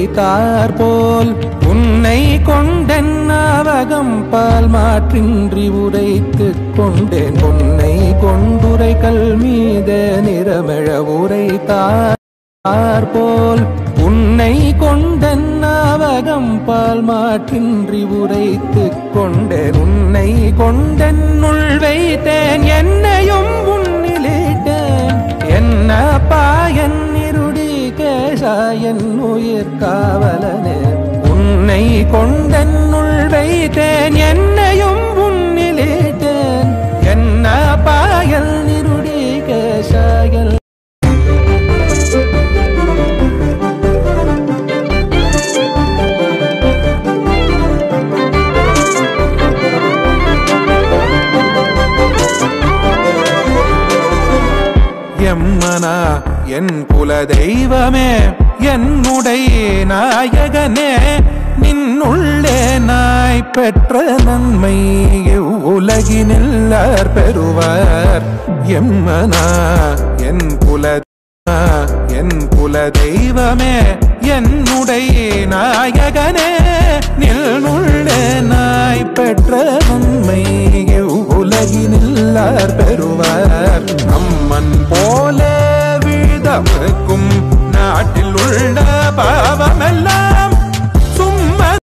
உரைத்தார் போல் உன்னை கொண்டென்னாவகம் பால் மாற்றின்றி உரைத்துக் கொண்டேன் உன்னை கொண்டுரைகள் மீத நிறமிழ உரைத்தார் போல் உன்னை கொண்டென்னாவகம் பால் மாற்றின்றி உரைத்துக் கொண்டேன் உன்னை கொண்டென்னுள் வைத்தேன் என்னையும் உன்னிலிட்டேன் என்ன பாயன் இருடி கேசாயன் உயிர் காவலனே உன்னை கொண்டென்னுள் வைத்தேன் என்னையும் உன்னிலிட்டேன் என்ன பாயல் இருடி கேசாயல் எம்மனா என் குல தெய்வமே என்னுடைய நாயகனே நின்னுள்ளே நாய் பெற்ற நன்மை உலகினில் பெறுவார் எம்மனா என் குல என் குல தெய்வமே என்னுடைய நாயகனே நில்னுள்ளே நாய் பெற்ற நன்மை உலகினில் பெறுவார் நம்மன் போல வீதமுக்கும் நாட்டில் உள்ள பாவமெல்லாம்